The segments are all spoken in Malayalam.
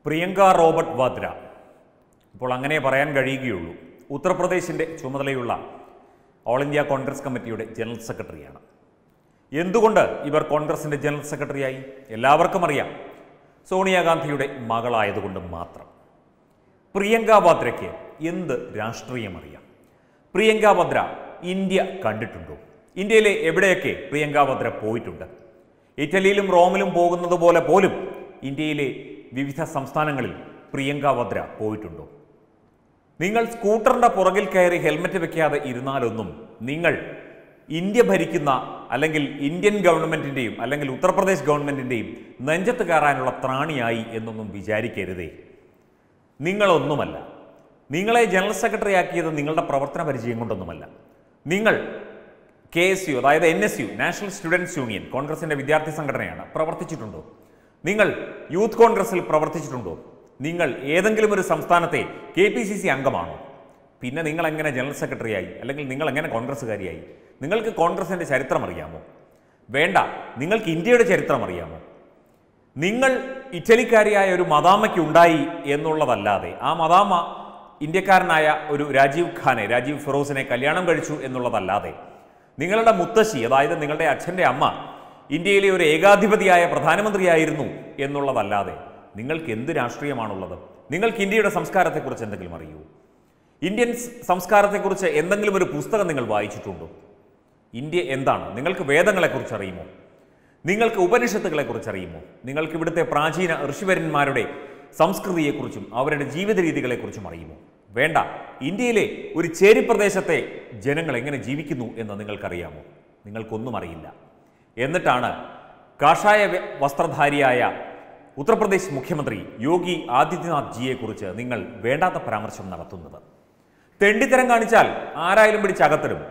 പ്രിയങ്ക റോബർട്ട് വാദ്ര ഇപ്പോൾ അങ്ങനെ പറയാൻ കഴിയുകയുള്ളൂ ഉത്തർപ്രദേശിൻ്റെ ചുമതലയുള്ള ഓൾ ഇന്ത്യ കോൺഗ്രസ് കമ്മിറ്റിയുടെ ജനറൽ സെക്രട്ടറിയാണ് എന്തുകൊണ്ട് ഇവർ കോൺഗ്രസിൻ്റെ ജനറൽ സെക്രട്ടറിയായി എല്ലാവർക്കും അറിയാം സോണിയാഗാന്ധിയുടെ മകളായതുകൊണ്ട് മാത്രം പ്രിയങ്ക വാദ്രയ്ക്ക് എന്ത് രാഷ്ട്രീയം അറിയാം പ്രിയങ്ക വാദ്ര ഇന്ത്യ കണ്ടിട്ടുണ്ടോ ഇന്ത്യയിലെ എവിടെയൊക്കെ പ്രിയങ്ക വാദ്ര പോയിട്ടുണ്ട് ഇറ്റലിയിലും റോമിലും പോകുന്നത് പോലെ പോലും ഇന്ത്യയിലെ വിവിധ സംസ്ഥാനങ്ങളിൽ പ്രിയങ്ക വാദ്ര പോയിട്ടുണ്ടോ നിങ്ങൾ സ്കൂട്ടറിന്റെ പുറകിൽ കയറി ഹെൽമറ്റ് വെക്കാതെ ഇരുന്നാലൊന്നും നിങ്ങൾ ഇന്ത്യ ഭരിക്കുന്ന അല്ലെങ്കിൽ ഇന്ത്യൻ ഗവൺമെന്റിന്റെയും അല്ലെങ്കിൽ ഉത്തർപ്രദേശ് ഗവൺമെന്റിന്റെയും നെഞ്ചത്ത് കയറാനുള്ള ത്രാണിയായി എന്നൊന്നും വിചാരിക്കരുതേ നിങ്ങളൊന്നുമല്ല നിങ്ങളെ ജനറൽ സെക്രട്ടറി ആക്കിയത് നിങ്ങളുടെ പ്രവർത്തന പരിചയം കൊണ്ടൊന്നുമല്ല നിങ്ങൾ കെ എസ് യു അതായത് N S U national students union കോൺഗ്രസിന്റെ വിദ്യാർത്ഥി സംഘടനയാണ് പ്രവർത്തിച്ചിട്ടുണ്ടോ നിങ്ങൾ യൂത്ത് കോൺഗ്രസിൽ പ്രവർത്തിച്ചിട്ടുണ്ടോ നിങ്ങൾ ഏതെങ്കിലും ഒരു സംസ്ഥാനത്തെ കെ പി സി സി അംഗമാണോ പിന്നെ നിങ്ങൾ എങ്ങനെ ജനറൽ സെക്രട്ടറിയായി അല്ലെങ്കിൽ നിങ്ങൾ എങ്ങനെ കോൺഗ്രസ്സുകാരിയായി നിങ്ങൾക്ക് കോൺഗ്രസിന്റെ ചരിത്രം അറിയാമോ വേണ്ട നിങ്ങൾക്ക് ഇന്ത്യയുടെ ചരിത്രം അറിയാമോ നിങ്ങൾ ഇറ്റലിക്കാരിയായ ഒരു മദാമയ്ക്ക് ഉണ്ടായി എന്നുള്ളതല്ലാതെ ആ മദാമ ഇന്ത്യക്കാരനായ ഒരു രാജീവ് ഖാനെ രാജീവ് ഫിറോസിനെ കല്യാണം കഴിച്ചു എന്നുള്ളതല്ലാതെ നിങ്ങളുടെ മുത്തശ്ശി അതായത് നിങ്ങളുടെ അച്ഛൻ്റെ അമ്മ ഇന്ത്യയിലെ ഒരു ഏകാധിപതിയായ പ്രധാനമന്ത്രിയായിരുന്നു എന്നുള്ളതല്ലാതെ നിങ്ങൾക്ക് എന്ത് രാഷ്ട്രീയമാണുള്ളത് നിങ്ങൾക്ക് ഇന്ത്യയുടെ സംസ്കാരത്തെക്കുറിച്ച് എന്തെങ്കിലും അറിയൂ ഇന്ത്യൻ സ് സംസ്കാരത്തെക്കുറിച്ച് എന്തെങ്കിലും ഒരു പുസ്തകം നിങ്ങൾ വായിച്ചിട്ടുണ്ടോ ഇന്ത്യ എന്താണ് നിങ്ങൾക്ക് വേദങ്ങളെക്കുറിച്ച് അറിയുമോ നിങ്ങൾക്ക് ഉപനിഷത്തുകളെക്കുറിച്ച് അറിയുമോ നിങ്ങൾക്ക് ഇവിടുത്തെ പ്രാചീന ഋഷിവരന്മാരുടെ സംസ്കൃതിയെക്കുറിച്ചും അവരുടെ ജീവിത രീതികളെക്കുറിച്ചും അറിയുമോ വേണ്ട ഇന്ത്യയിലെ ഒരു ചേരിപ്രദേശത്തെ ജനങ്ങൾ എങ്ങനെ ജീവിക്കുന്നു എന്ന് നിങ്ങൾക്കറിയാമോ നിങ്ങൾക്കൊന്നും അറിയില്ല എന്നിട്ടാണ് കാഷായ വ- വസ്ത്രധാരിയായ ഉത്തർപ്രദേശ് മുഖ്യമന്ത്രി യോഗി ആദിത്യനാഥ് ജിയെക്കുറിച്ച് നിങ്ങൾ വേണ്ടാത്ത പരാമർശം നടത്തുന്നത് തെണ്ടിത്തരം കാണിച്ചാൽ ആരായാലും പിടിച്ച് അകത്തിടും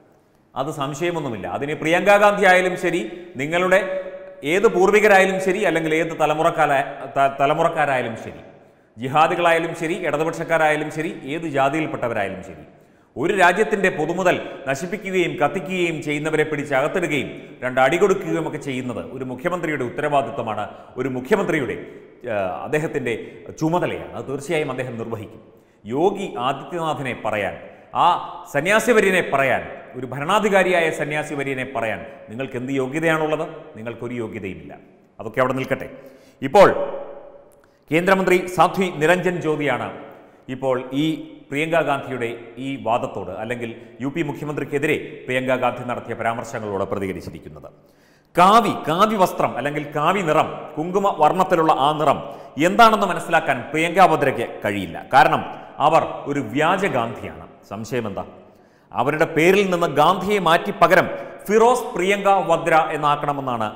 അത് സംശയമൊന്നുമില്ല അതിന് പ്രിയങ്ക ഗാന്ധി ആയാലും ശരി നിങ്ങളുടെ ഏത് പൂർവികരായാലും ശരി അല്ലെങ്കിൽ ഏത് തലമുറക്കാരായ ത- തലമുറക്കാരായാലും ശരി ജിഹാദികളായാലും ശരി ഇടതുപക്ഷക്കാരായാലും ശരി ഏത് ജാതിയിൽപ്പെട്ടവരായാലും ശരി ഒരു രാജ്യത്തിന്റെ പൊതുമുതൽ നശിപ്പിക്കുകയും കത്തിക്കുകയും ചെയ്യുന്നവരെ പിടിച്ച് അകത്തിടുകയും രണ്ട് അടികൊടുക്കുകയും ഒക്കെ ചെയ്യുന്നത് ഒരു മുഖ്യമന്ത്രിയുടെ ഉത്തരവാദിത്വമാണ് ഒരു മുഖ്യമന്ത്രിയുടെ ആ, അദ്ദേഹത്തിന്റെ ചുമതലയാണ് അത് തീർച്ചയായും അദ്ദേഹം നിർവഹിക്കും യോഗി ആദിത്യനാഥിനെ പറയാൻ ആ സന്യാസിവര്യനെ പറയാൻ ഒരു ഭരണാധികാരിയായ സന്യാസിവര്യനെ പറയാൻ നിങ്ങൾക്ക് എന്ത് യോഗ്യതയാണുള്ളത് നിങ്ങൾക്കൊരു യോഗ്യതയുമില്ല അതൊക്കെ അവിടെ നിൽക്കട്ടെ ഇപ്പോൾ കേന്ദ്രമന്ത്രി സാധ്വി നിരഞ്ജൻ ജ്യോതിയാണ് ഇപ്പോൾ ഈ പ്രിയങ്ക ഗാന്ധിയുടെ ഈ വാദത്തോട് അല്ലെങ്കിൽ യു പി മുഖ്യമന്ത്രിക്കെതിരെ പ്രിയങ്ക ഗാന്ധി നടത്തിയ പരാമർശങ്ങളോട് പ്രതികരിച്ചിരിക്കുന്നത് കാവി കാവി വസ്ത്രം അല്ലെങ്കിൽ കാവി നിറം കുങ്കുമ വർണ്ണത്തിലുള്ള ആ നിറം എന്താണെന്ന് മനസ്സിലാക്കാൻ പ്രിയങ്ക ഭദ്രയ്ക്ക് കഴിയില്ല കാരണം അവർ ഒരു വ്യാജ ഗാന്ധിയാണ് സംശയം എന്താ അവരുടെ പേരിൽ നിന്ന് ഗാന്ധിയെ മാറ്റി പകരം ഫിറോസ് പ്രിയങ്ക വദ്ര എന്നാക്കണമെന്നാണ്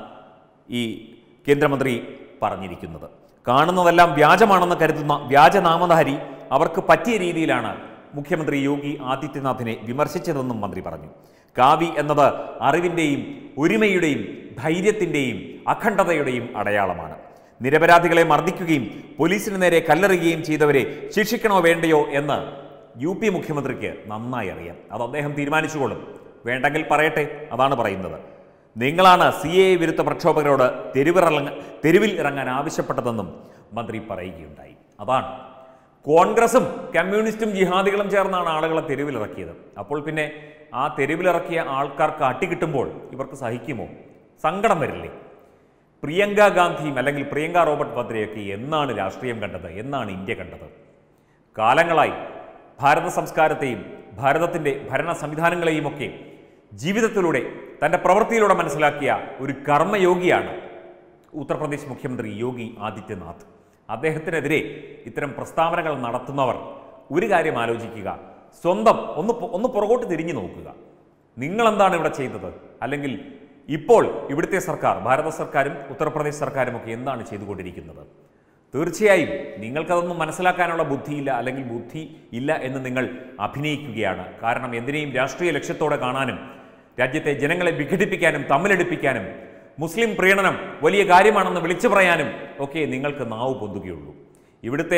ഈ കേന്ദ്രമന്ത്രി പറഞ്ഞിരിക്കുന്നത് കാണുന്നതെല്ലാം വ്യാജമാണെന്ന് കരുതുന്ന വ്യാജനാമധാരി അവർക്ക് പറ്റിയ രീതിയിലാണ് മുഖ്യമന്ത്രി യോഗി ആദിത്യനാഥിനെ വിമർശിച്ചതെന്നും മന്ത്രി പറഞ്ഞു കാവി എന്നത് അറിവിൻ്റെയും ഒരുമയുടെയും ധൈര്യത്തിൻ്റെയും അഖണ്ഡതയുടെയും അടയാളമാണ് നിരപരാധികളെ മർദ്ദിക്കുകയും പോലീസിന് നേരെ കല്ലെറിയുകയും ചെയ്തവരെ ശിക്ഷിക്കണോ വേണ്ടയോ എന്ന് യു പി മുഖ്യമന്ത്രിക്ക് നന്നായി അറിയാം അത് അദ്ദേഹം തീരുമാനിച്ചുകൊള്ളും വേണ്ടെങ്കിൽ പറയട്ടെ അതാണ് പറയുന്നത് നിങ്ങളാണ് സി എ വിരുദ്ധ പ്രക്ഷോഭകരോട് തെരുവിറങ്ങ തെരുവിൽ ഇറങ്ങാൻ ആവശ്യപ്പെട്ടതെന്നും മന്ത്രി പറയുകയുണ്ടായി അതാണ് കോൺഗ്രസും കമ്മ്യൂണിസ്റ്റും ജിഹാദികളും ചേർന്നാണ് ആളുകളെ തെരുവിലിറക്കിയത് അപ്പോൾ പിന്നെ ആ തെരുവിലിറക്കിയ ആൾക്കാർക്ക് അട്ടിക്കിട്ടുമ്പോൾ ഇവർക്ക് സഹിക്കുമോ സങ്കടം വരില്ലേ പ്രിയങ്ക ഗാന്ധിയും അല്ലെങ്കിൽ പ്രിയങ്ക റോബർട്ട് വദ്രയൊക്കെ എന്നാണ് രാഷ്ട്രീയം കണ്ടത് എന്നാണ് ഇന്ത്യ കണ്ടത് കാലങ്ങളായി ഭാരത സംസ്കാരത്തെയും ഭാരതത്തിൻ്റെ ഭരണ സംവിധാനങ്ങളെയും ഒക്കെ ജീവിതത്തിലൂടെ തൻ്റെ പ്രവൃത്തിയിലൂടെ മനസ്സിലാക്കിയ ഒരു കർമ്മയോഗിയാണ് ഉത്തർപ്രദേശ് മുഖ്യമന്ത്രി യോഗി ആദിത്യനാഥ് അദ്ദേഹത്തിനെതിരെ ഇത്തരം പ്രസ്താവനകൾ നടത്തുന്നവർ ഒരു കാര്യം ആലോചിക്കുക സ്വന്തം ഒന്ന് പൊ- ഒന്ന് പുറകോട്ട് തിരിഞ്ഞു നോക്കുക നിങ്ങൾ എന്താണ് ഇവിടെ ചെയ്തത് അല്ലെങ്കിൽ ഇപ്പോൾ ഇവിടുത്തെ സർക്കാർ ഭാരത സർക്കാരും ഉത്തർപ്രദേശ് സർക്കാരും ഒക്കെ എന്താണ് ചെയ്തുകൊണ്ടിരിക്കുന്നത് തീർച്ചയായും നിങ്ങൾക്കതൊന്നും മനസ്സിലാക്കാനുള്ള ബുദ്ധിയില്ല അല്ലെങ്കിൽ ബുദ്ധി ഇല്ല എന്ന് നിങ്ങൾ അഭിനയിക്കുകയാണ് കാരണം എന്തിനേയും രാഷ്ട്രീയ ലക്ഷ്യത്തോടെ കാണാനും രാജ്യത്തെ ജനങ്ങളെ വിഘടിപ്പിക്കാനും തമ്മിലടിപ്പിക്കാനും മുസ്ലിം പ്രീണനം വലിയ കാര്യമാണെന്ന് വിളിച്ചു പറയാനും ഒക്കെ നിങ്ങൾക്ക് നാവ് പൊന്തുകയുള്ളൂ ഇവിടുത്തെ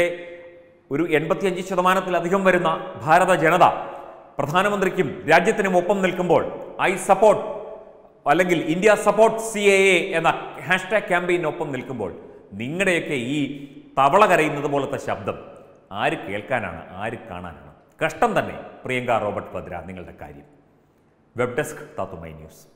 ഒരു എൺപത്തിയഞ്ച് ശതമാനത്തിലധികം വരുന്ന ഭാരത ജനത പ്രധാനമന്ത്രിക്കും രാജ്യത്തിനും ഒപ്പം നിൽക്കുമ്പോൾ ഐ സപ്പോർട്ട് അല്ലെങ്കിൽ India support C A A എന്ന ഹാഷ്ടാഗ് ക്യാമ്പയിനൊപ്പം നിൽക്കുമ്പോൾ നിങ്ങളുടെയൊക്കെ ഈ തവള കരയുന്നത് പോലത്തെ ശബ്ദം ആര് കേൾക്കാനാണ് ആര് കാണാനാണ് കഷ്ടം തന്നെ പ്രിയങ്ക റോബർട്ട് ഭദ്ര നിങ്ങളുടെ കാര്യം വെബ് ഡെസ്ക് തത്തുമൈ ന്യൂസ്